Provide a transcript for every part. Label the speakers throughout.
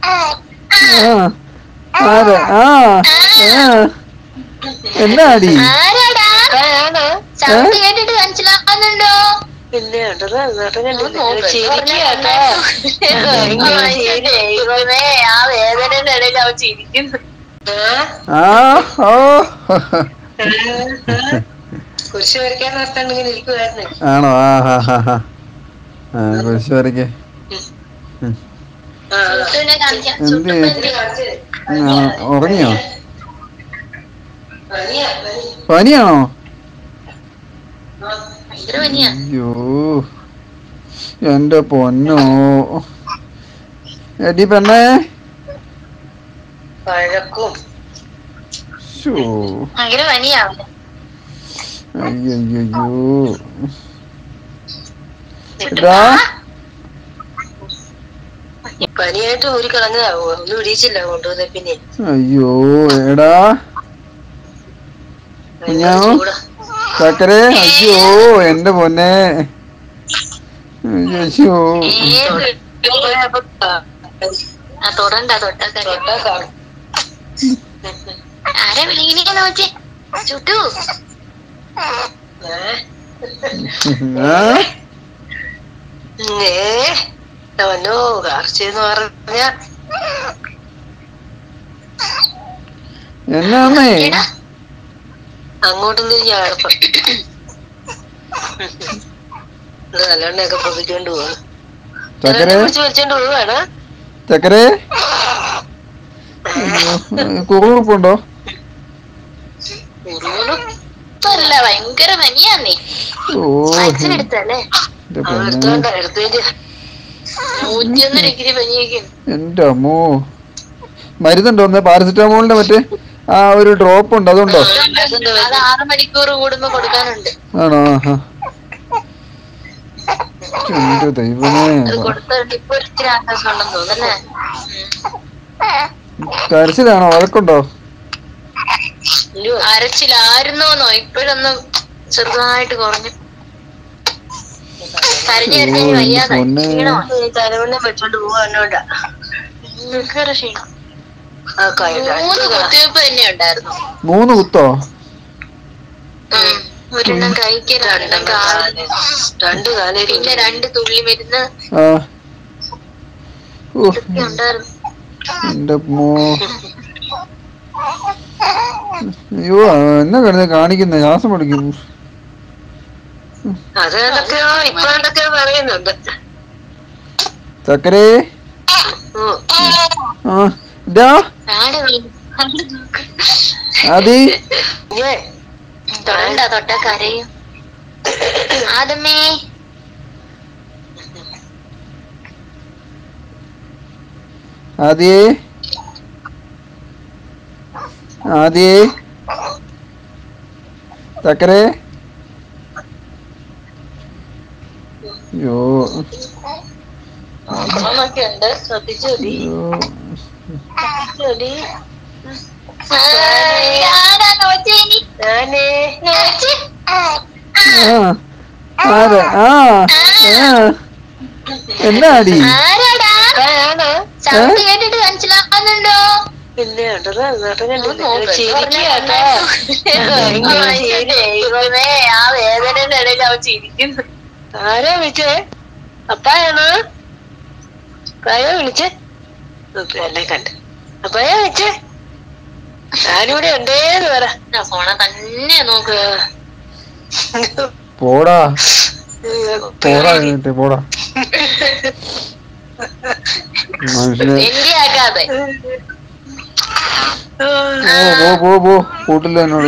Speaker 1: ആ ആരാ ആ ആ എന്നാടി
Speaker 2: ആരാടാ
Speaker 3: ആണ്
Speaker 2: സൗണ്ട് കേട്ടിട്ട് മനസ്സിലാവുന്നുണ്ടോ
Speaker 3: പിന്നെ ഉണ്ടല്ലോ എന്നിട്ട് കണ്ടില്ലേ?
Speaker 2: നോക്ക്.
Speaker 3: ചിരിക്കുകയാട്ടോ.
Speaker 2: ആ, ശരി. ദൈവമേ, ആ വേദനയുടെ ഇടയിൽ അവൻ ചിരിക്കുന്നു
Speaker 3: ആ?
Speaker 1: ആ ഓ
Speaker 3: കുരിശ് വരയ്ക്കാൻ നിർത്താണ്ട് ഇങ്ങനെ ഇരിക്കുവായിരുന്നു
Speaker 1: ആണോ ആ ഹാ ഹാ ഹാ ആ കുരിശ് വരയ്ക്ക്
Speaker 3: ആ, ആ.
Speaker 2: ചുട്ടുവിനെ കാണിക്കാം
Speaker 1: എന്ത്
Speaker 2: ചുട്ടുപ്പ എന്ത്
Speaker 1: ആ, ഉറങ്ങിയോ
Speaker 3: പനിയാ, പനി.
Speaker 1: പനിയാണോ
Speaker 2: ഭയങ്കര പനിയാ
Speaker 1: അയ്യോ എന്റെ പൊന്നോ എടി പെണ്ണേ
Speaker 3: വഴക്കും
Speaker 1: ശോ
Speaker 2: ഭയങ്കര പനിയാ അവന്.
Speaker 1: അയ്യോ അയ്യോ
Speaker 2: ചുട്ടുപ്പ.
Speaker 1: എടാ
Speaker 3: പനിയായിട്ട് ഊരി കളഞ്ഞതാവോ ഒന്നും ഇടിയിച്ചില്ല കൊണ്ടുവന്ന പിന്നെ
Speaker 1: അയ്യോ എടാ
Speaker 3: ഭയങ്കര
Speaker 1: കുഞ്ഞാവോ?
Speaker 3: ചൂടാ
Speaker 1: ചക്കരെ അയ്യോ എന്റെ പൊന്നെ അയ്യോ അയ്യോ
Speaker 2: ഏത്
Speaker 3: പോയപ്പോ
Speaker 2: ആ തൊടണ്ട തൊട്ടൊക്കെ
Speaker 3: തൊട്ടാ കാണും
Speaker 2: ആരെ വിളിക്കണേ നോച്ചേ ചുട്ടു
Speaker 3: ഏ?
Speaker 1: ആ?
Speaker 3: ഏ അവനോ കാർച്ചെന്ന് പറഞ്ഞ
Speaker 1: എന്നാന്നേ
Speaker 2: എടാ
Speaker 3: അങ്ങോട്ടും തിരിഞ്ഞ എളുപ്പം നല്ലെണ്ണയൊക്കെ പൊതിക്കൊണ്ട് പോകുന്നു
Speaker 1: ചക്കരെ
Speaker 3: പിടിച്ച് വലിച്ചോണ്ട് പോവാണ്
Speaker 1: ചക്കരെ കുറുകുറുപ്പുണ്ടോ
Speaker 2: അല്ല ഭയങ്കര പനിയാന്നേ
Speaker 1: ഓ
Speaker 2: വാക്സിൻ എടുത്തല്ലേ
Speaker 1: എന്റെ
Speaker 3: അവൻ
Speaker 1: പൊന്നെ
Speaker 3: എടുത്തോണ്ട എടുത്തേക്ക്
Speaker 2: നൂറ്റിയൊന്ന് ഡിഗ്രി പനിയൊക്കെ
Speaker 1: എന്റെ അമ്മോ മരുന്നുണ്ടോ ഒന്ന് പാരസെറ്റാമോളിന്റെ മറ്റേ ആ ഒരു ഡ്രോപ്പ് ഉണ്ട് അതുണ്ടോ
Speaker 2: അത് ആറ് മണിക്കൂർ കൂടുമ്പോ കൊടുക്കാനുണ്ട്
Speaker 1: ആണോ ആഹാ എന്റെ ദൈവമേ
Speaker 2: അത് കൊടുത്തിട്ട് ഇപ്പൊ ഒരു ഇത്തിരി ആശ്വാസം ഉണ്ടെന്ന് തോന്നുന്നല്ലേ
Speaker 1: കരച്ചിലാണോ വഴക്കുണ്ടോ
Speaker 3: ഇല്ലയോ?
Speaker 2: അരച്ചിലായിരുന്നോന്നോ ഇപ്പോഴൊന്ന് ചെറുതായിട്ട് കുറഞ്ഞു കരഞ്ഞു കരഞ്ഞു
Speaker 1: ഓ, എന്റെ
Speaker 2: വയ്യാതെ
Speaker 1: പൊന്നേ.
Speaker 2: ക്ഷീണമാ
Speaker 3: ഈ തലവണ്ണ വെച്ചോണ്ട് പോവാനോടാ
Speaker 2: ഭയങ്കര ക്ഷീണം
Speaker 3: ആ കൈ
Speaker 2: മൂന്ന് കുത്തിവെപ്പ് തന്നെ ഉണ്ടായിരുന്നു
Speaker 1: മൂന്ന് കുത്തോ
Speaker 2: ഉം. ഒരെണ്ണം കൈക്ക് രണ്ടെണ്ണം കാലിന്
Speaker 3: രണ്ട് കാലേ
Speaker 2: പിന്നെ രണ്ട് തുള്ളി മരുന്ന്
Speaker 1: ആ ഓ
Speaker 2: ഒക്കെ ഉണ്ടായിരുന്നു
Speaker 1: എന്റെ മോ അയ്യോ ആ, എന്നാ കിടന്ന് കാണിക്കുന്നേ ശ്വാസം പഠിക്കും
Speaker 3: അത് എന്തൊക്കെയോ ഇപ്പൊ എന്തൊക്കെയോ പറയുന്നുണ്ട്
Speaker 1: ചക്കരേ
Speaker 3: ഉം.
Speaker 1: ആ ഇതാ
Speaker 2: ആടെ വീണ്. കണ്ടു നോക്ക്.
Speaker 1: ആദി
Speaker 3: ഇല്ലേ?
Speaker 2: തൊടണ്ട തൊട്ട കരയും ആദമേ
Speaker 1: ആദിയേ ആദിയേ ചക്കരേ അയ്യോ
Speaker 3: ഒക്കെ ഉണ്ട് ശ്രദ്ധിച്ചു മതി
Speaker 1: അയ്യോ
Speaker 3: ശ്രദ്ധിച്ചു മതി
Speaker 2: ആരാ നോച്ചേനി
Speaker 3: ഞാനേ
Speaker 2: നോച്ച്
Speaker 1: ആ ആരാ ആ ആ എന്നാടി
Speaker 2: ആരാടാ
Speaker 3: ആണ്
Speaker 2: സൗണ്ട് കേട്ടിട്ട് മനസ്സിലാവുന്നുണ്ടോ
Speaker 3: പിന്നെ ഉണ്ടല്ലോ എന്നിട്ട് കണ്ടില്ലേ?
Speaker 2: നോക്ക്.
Speaker 3: ചിരിക്കുകയാട്ടോ.
Speaker 2: ആ, ശരി. ദൈവമേ, ആ വേദനയുടെ ഇടയിൽ അവൻ ചിരിക്കുന്നു
Speaker 3: ആരാ വിളിച്ചേ അപ്പായാണോ അപ്പായ വിളിച്ചേ നോക്ക്, എന്നെ കണ്ട് അപ്പായ വിളിച്ചേ ഞാനിവിടെ ഉണ്ടേന്ന് പറ
Speaker 2: ആ ഫോണെ തന്നെ നോക്ക്
Speaker 1: പോടാ പോടാ എന്നിട്ട് പോടാ മനുഷ്യനെ
Speaker 2: എന്റെ ആക്കാതെ
Speaker 1: ഓ പോ പോ പോ കൂട്ടില്ല എന്നോട്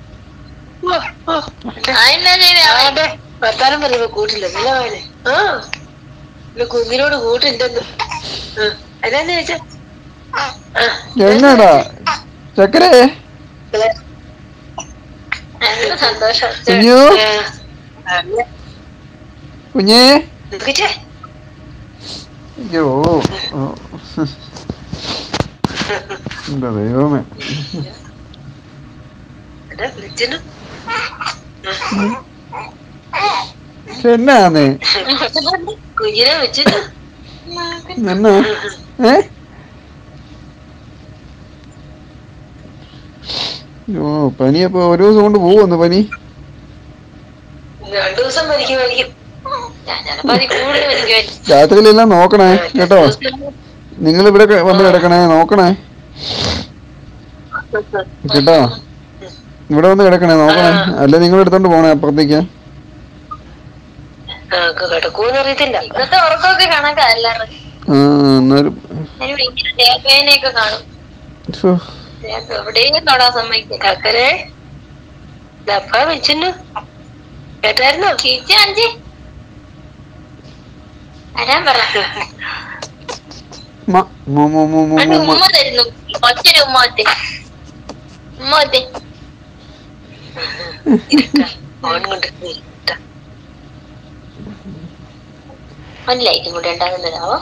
Speaker 2: അതെന്നാ ചെയ്തേ അവൻ?
Speaker 3: ആടെ വർത്താനം പറയുമ്പോ കൂട്ടില്ല ഇല്ല മോനെ ആ ഇല്ല കുഞ്ഞിനോട് കൂട്ടില്ലെന്ന് അതെന്നെ ചോദിച്ചാ
Speaker 1: എന്നാടാ ചക്കരേ
Speaker 2: നല്ല സന്തോഷം
Speaker 1: കുഞ്ഞു കുഞ്ഞേ അയ്യോ ഓ. എന്താ ദൈവമേ
Speaker 3: വിളിച്ചു
Speaker 1: പക്ഷെ എന്നാന്നേ
Speaker 3: കുഞ്ഞിനെ വെച്ചിട്ട്
Speaker 1: എന്നാ ഏ ഓ പനി അപ്പൊ ഒരു ദിവസം കൊണ്ട് പോവന്ന് പനി
Speaker 3: രണ്ടു ദിവസം മരിക്കുമായിരിക്കും ഞാൻ ചിലപ്പോ അതിൽ കൂടുതൽ മരിക്കുമായിരിക്കും
Speaker 1: രാത്രിയിലെല്ലാം നോക്കണേ കേട്ടോ നിങ്ങൾ ഇവിടെ ക- വന്ന് കിടക്കണേ നോക്കണേ കേട്ടോ ഇവിടെ വന്ന് കിടക്കണേ നോക്കണേ അല്ല നിങ്ങൾ എടുത്തോണ്ട് പോണേ അപ്പുറത്തേക്ക്
Speaker 3: കിടക്കൂന്ന് അറിയത്തില്ല
Speaker 2: ഇന്നത്തെ ഉറക്കമൊക്കെ കണക്കാ എല്ലാവരും
Speaker 1: ആ എന്നാലും
Speaker 2: അതിന് ഭയങ്കര ദേഹവേദനയൊക്കെ കാണും
Speaker 1: ശ്ശോ,
Speaker 2: ദേഹത്ത് എവിടെയും തൊടാൻ സമ്മതിക്കില്ല
Speaker 3: ചക്കരെ ഡപ്പ വെച്ചിന്നു കേട്ടായിരുന്നോ
Speaker 2: ചീച്ച അഞ്ച് വരാൻ പറ
Speaker 1: മ, മു, മു, മു, മു,
Speaker 2: അണ്ട്
Speaker 1: മു, മു.
Speaker 2: ഉമ്മ തരുന്നു ഒറ്റൊരു ഉമ്മ ഒറ്റ ഉമ്മ ഒറ്റ
Speaker 3: ഓൺ കൊണ്ട് ഇരുട്ടാ.
Speaker 2: ഒരു ലൈറ്റും കൂടെ ഉണ്ടാകുന്നതാവോ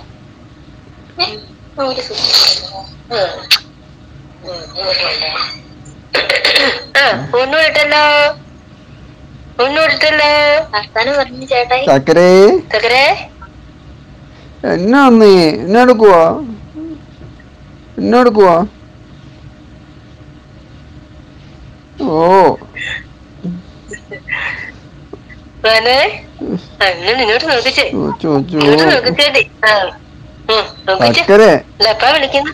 Speaker 2: ഒരു സ്വിച്ച്
Speaker 3: ഉം. ഉം, ഇങ്ങോട്ട് കൊണ്ടുവാ. ആ ഒന്നും ഇട്ടല്ലോ ഒന്നും ഇട്ടല്ലോ
Speaker 2: വർത്താനം പറഞ്ഞു ചേട്ടായി
Speaker 1: ചക്കരേ
Speaker 3: ചക്കരെ
Speaker 1: എന്നാ നീ എന്നാ എടുക്കുവാ എന്നാ എടുക്കുവാ ഓ
Speaker 3: മോനെ അങ്ങനെ നിന്നോട്ട് നോക്കിച്ചേ
Speaker 1: ചോ, ചോ, ചോ.
Speaker 3: ഇങ്ങോട്ട് നോക്കിച്ചേടി ആ ഉം, നോക്കിച്ചേ
Speaker 1: ചക്കരെ
Speaker 3: ഡപ്പ വിളിക്കുന്നു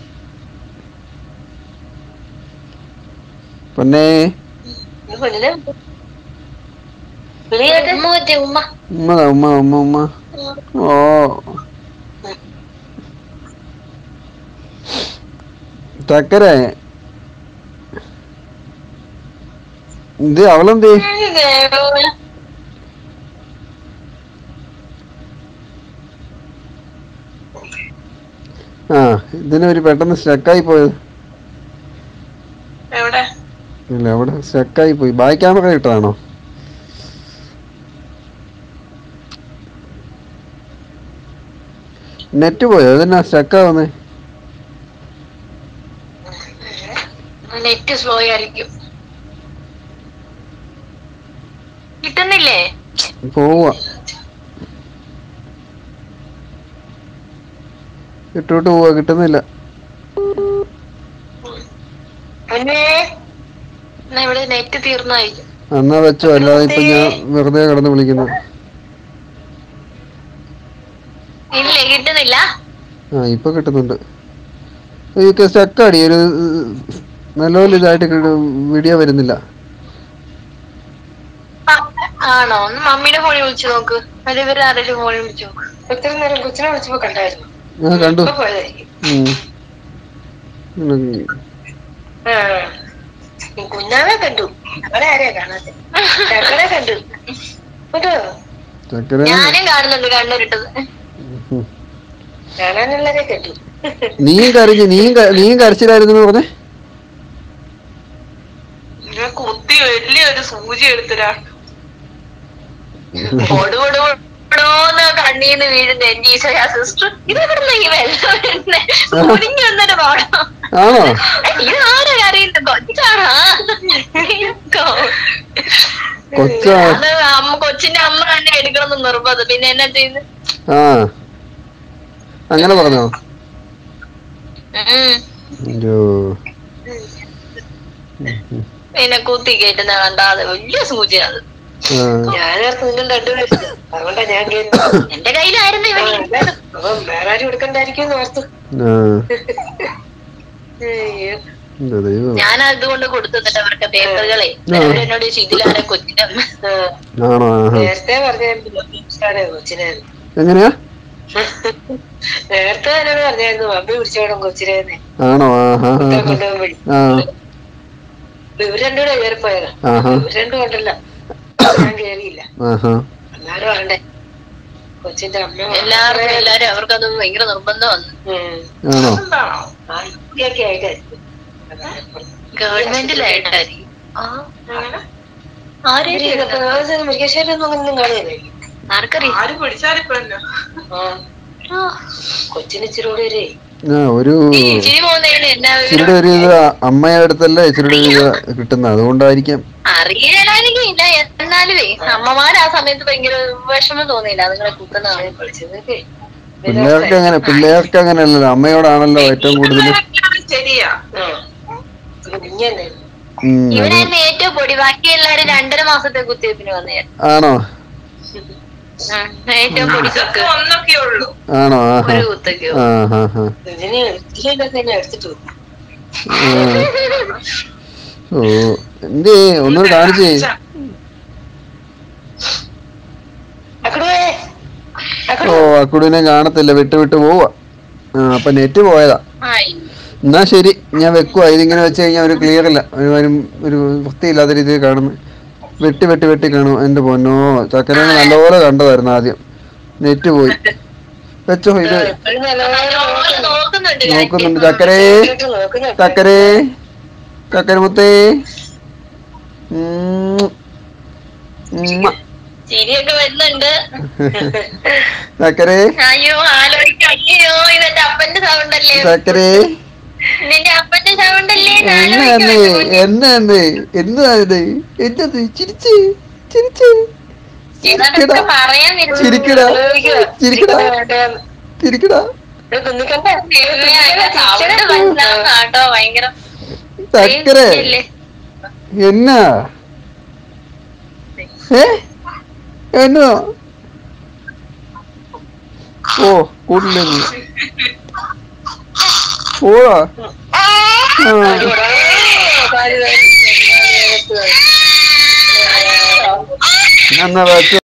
Speaker 1: പൊന്നേ
Speaker 3: ഈ പെണ്ണിനെ വിളി കേട്ടെ
Speaker 2: ഉമ്മ ഒറ്റ ഉമ്മ
Speaker 1: ഉമ്മ ഉമ്മ ഉമ്മ ഉമ്മ ഓ ചക്കരെ ഇത് അവളെന്തേ ആ ഇതിനൊരു പെട്ടെന്ന് സ്റ്റക്കായി പോയത്
Speaker 3: എവിടെ
Speaker 1: ഇല്ല അവിടെ സ്റ്റക്കായി പോയി ബാക്ക് ക്യാമറ ഇട്ടതാണോ നെറ്റ് പോയോ അതെന്നാ സ്റ്റക്കാവുന്നേ
Speaker 2: നെറ്റ് സ്ലോ ആയിരിക്കും കിട്ടുന്നില്ലേ
Speaker 1: പോവാ ഇട്ടോട്ട് പോവാ കിട്ടുന്നില്ല
Speaker 3: പൊന്നേ
Speaker 2: എന്നാ ഇവിടെ നെറ്റ് തീർന്നായിരിക്കും
Speaker 1: എന്നാ വെച്ചോ അല്ലാതെ ഇപ്പൊ ഞാൻ വെറുതെ കിടന്ന് വിളിക്കുന്നു
Speaker 2: ഇല്ലേ കിട്ടുന്നില്ല
Speaker 1: ആ ഇപ്പൊ കിട്ടുന്നുണ്ട് ഈ സ്റ്റക്കാടി ഒരു നല്ലപോലെ ഇതായിട്ട് വീഡിയോ വരുന്നില്ല
Speaker 2: ആ, ആണോ ഒന്ന് മമ്മിയുടെ ഫോണിൽ വിളിച്ചു നോക്ക് അല്ല ഇവര് ആരെങ്കിലും ഫോണിൽ വിളിച്ചു നോക്ക്
Speaker 3: ഇത്ര നേരം കൊച്ചിനെ വിളിച്ചപ്പോ കണ്ടായിരുന്നു
Speaker 1: ആ കണ്ടു
Speaker 3: ഇപ്പൊ പോയതായിരിക്കും
Speaker 1: ഉം. ഉം.
Speaker 3: ആ കുഞ്ഞാവെ കണ്ടു അവിടെ ആരെയാ കാണാത്തെ ചക്കരെ കണ്ടു കേട്ടോ
Speaker 1: ചക്കര
Speaker 2: ഞാനും കാണുന്നുണ്ട് കണ്ണൂരിട്ടത്
Speaker 1: ഉം.
Speaker 3: കാണാനുള്ളവരെ കണ്ടു
Speaker 1: നീയും കരഞ്ഞു നീയും ക- നീയും കരച്ചിലായിരുന്നു പറഞ്ഞേ
Speaker 3: ഞാൻ കുത്തി വലിയൊരു സൂചി എടുത്തിരാ
Speaker 2: ഓടുകൊടുകൊടോന്ന് കണ്ണീന്ന് വീഴുന്ന എന്റെ ഈശോയാ സിസ്റ്റർ ഇത് എവിടുന്ന ഈ വെള്ളം വരുന്നേ കുനിഞ്ഞു വന്നൊരു പാടം
Speaker 1: ആണോ
Speaker 2: ഇത് ആരാ അറിയില്ല കൊച്ചാണോ
Speaker 1: കൊച്ചാ
Speaker 2: അത് അമ്മ കൊച്ചിന്റെ അമ്മ തന്നെ എടുക്കണമെന്ന് നിർബന്ധം പിന്നെ എന്നാ ചെയ്യുന്നത്
Speaker 1: ആ അങ്ങനെ പറഞ്ഞോ
Speaker 2: ഉം.
Speaker 1: അയ്യോ
Speaker 2: പിന്നെ കുത്തി കയറ്റുന്ന കണ്ടാതെ വലിയ സൂചിയാണ്
Speaker 1: ആ
Speaker 3: ഞാനോർത്ത് നിങ്ങൾ രണ്ടുപേരും അതുകൊണ്ടാ ഞാൻ കേട്ടു
Speaker 2: എന്റെ കയ്യിലായിരുന്നു ഇവൻ
Speaker 3: അപ്പം വേറെ ആരും എടുക്കണ്ടായിരിക്കും എന്ന് ഓർത്തു
Speaker 1: ആ
Speaker 3: അയ്യോ.
Speaker 1: എന്റെ ദൈവം
Speaker 2: ഞാൻ അതുകൊണ്ട് കൊടുത്തിട്ട് അവർക്ക് പേപ്പറുകളെ
Speaker 1: ആ.
Speaker 2: എന്നോട് ശീതിലാണ് കൊച്ചിന്റെ അമ്മ
Speaker 3: ആ,
Speaker 1: ആണോ ആഹാ
Speaker 3: നേരത്തെ പറഞ്ഞായിരുന്നു കൊച്ചിനെ
Speaker 1: എങ്ങനെയാ
Speaker 3: നേരത്തെ എന്നോട് പറഞ്ഞായിരുന്നു മമ്മി പിടിച്ചോടും കൊച്ചിനെ
Speaker 1: ആണോ ആഹാ ആഹാ.
Speaker 3: കൊണ്ടുപോകുമ്പോഴേ
Speaker 1: ആ
Speaker 3: ഇവർ രണ്ടുകൂടെ കയറിപ്പോയതാ
Speaker 1: ആഹാ
Speaker 3: ഇവർ രണ്ടും ഉണ്ടല്ലോ ഞാൻ കേറിയില്ല
Speaker 1: ആഹാ
Speaker 3: എന്നാലും വേണ്ടേ കൊച്ചിന്റെ അമ്മ
Speaker 2: എല്ലാവർക്കും എല്ലാരും അവർക്കത് ഭയങ്കര നിർബന്ധമാണ്
Speaker 3: ഉം.
Speaker 1: ആണോ
Speaker 3: ആ, ഇപ്പൊക്കെ ആയിട്ടായിരിക്കും
Speaker 2: ഗവൺമെന്റിലായിട്ടായിരിക്കും ആ ആരെയും
Speaker 3: മുരിക്കാശ്ശേരിയൊന്നും ഒന്നും കാണുകയില്ലായിരിക്കും
Speaker 2: ആർക്കറിയാം
Speaker 4: ആര് പിടിച്ചാലിപ്പല്ലോ
Speaker 3: ആ
Speaker 2: ആ.
Speaker 3: കൊച്ചിന് ഇച്ചിരി കൂടെ ഒരു
Speaker 1: ആ ഒരു
Speaker 2: ഈ ഇച്ചിരി പോകുന്നതിന് എന്നാ
Speaker 1: ഇച്ചിരിയുടെ ഒരു ഇത് അമ്മയുടെ അടുത്തല്ലേ ഇച്ചിരിയുടെ ഒരു ഇത് കിട്ടുന്നത് അതുകൊണ്ടായിരിക്കാം
Speaker 2: അറിയില്ലായിരിക്കില്ല എന്നാലുവേ അമ്മമാര് ആ സമയത്ത് ഭയങ്കര വിഷമം തോന്നിയില്ല അതുങ്ങളെ കുത്തുന്നതാണ്
Speaker 3: കളിച്ചതൊക്കെ
Speaker 1: പിള്ളേർക്ക് അങ്ങനെ പിള്ളേർക്ക് അങ്ങനെയല്ലല്ലോ അമ്മയോടാണല്ലോ ഏറ്റവും കൂടുതൽ
Speaker 4: ശരിയാ
Speaker 3: ആ കുഞ്ഞല്ലേ
Speaker 1: ഉം, അത്
Speaker 2: ഇവനായിരുന്നു ഏറ്റവും പൊടി ബാക്കി എല്ലാരും രണ്ടര മാസത്തെ കുത്തിവെപ്പിന് വന്നേ
Speaker 1: ആണോ
Speaker 2: ഏറ്റവും പൊടിക്കൊക്കെ
Speaker 3: ഒന്നൊക്കെ ഉള്ളൂ
Speaker 1: ആണോ ആഹാ
Speaker 2: ഒരു കുത്തൊക്കെയോ
Speaker 1: ആ ഹാ ഹാ
Speaker 3: ഇതിന് എടുത്തില്ല തന്നെ എടുത്തിട്ട് വന്നു.
Speaker 1: ഓ എന്തേ ഒന്നുകൂടെ കാണിച്ചേ
Speaker 3: അക്കടുവേ
Speaker 1: ഓ അക്കുടിനെ കാണത്തില്ല വിട്ട് വിട്ട് പോവാ ആ അപ്പൊ നെറ്റ് പോയതാ
Speaker 2: ആയി
Speaker 1: എന്നാ ശരി ഞാൻ വെക്കുവാ ഇതിങ്ങനെ വെച്ച് കഴിഞ്ഞാൽ ഒരു ക്ലിയർ ഇല്ല ഒരു ഒരു- ഒരു വൃത്തിയില്ലാത്ത രീതിയിൽ കാണുന്നു വെട്ടി വെട്ടി വെട്ടി കാണും എന്റെ പൊന്നോ ചക്കരേനെ നല്ലപോലെ കണ്ടതായിരുന്നു ആദ്യം നെറ്റ് പോയി വെച്ചോ ഇത്
Speaker 3: ഇപ്പഴും നല്ലപോലെ
Speaker 2: നല്ലോണം നോക്കുന്നുണ്ട്
Speaker 1: നോക്കുന്നുണ്ട് ചക്കരേ
Speaker 3: നോക്കിയിട്ട് നോക്കുന്നുണ്ട്.
Speaker 1: ചക്കരേ ചക്കരമുത്തേ ഉം. ഉമ്മ.
Speaker 2: ചിരിയൊക്കെ വരുന്നുണ്ട്
Speaker 1: ചക്കരേ
Speaker 2: അയ്യോ ആലോചിക്കാം അയ്യോ ഇതെന്റെ അപ്പന്റെ സൗണ്ട് അല്ലേ
Speaker 1: ചക്കരേ
Speaker 2: നിന്റെ അപ്പന്റെ സൗണ്ട് അല്ലേ
Speaker 1: എന്നാന്ന് എന്നാന്ന് എന്താ ഇത് എന്നത് ചിരിച്ച് ചിരിച്ച് ചിരിക്കടാ
Speaker 2: പറയാൻ വരുന്നു.
Speaker 1: ചിരിക്കടാ ചിരിക്കടാ
Speaker 3: വേണ്ട.
Speaker 1: ചിരിക്കടാ
Speaker 3: ഇത് കുന്നിക്കണ്ടേ?
Speaker 2: ദൈവമേ, അതിന്റെ sound മനസ്സിലാവുന്ന കേട്ടോ ഭയങ്കര
Speaker 1: ചക്കരേ
Speaker 2: ഇല്ലേ?
Speaker 1: എന്നാ ഏ എന്നോ ഓ കൂട്ടില്ലെന്ന് പോടാ ആ
Speaker 3: പാല് വേണം.
Speaker 1: എന്നാ വെച്ചോ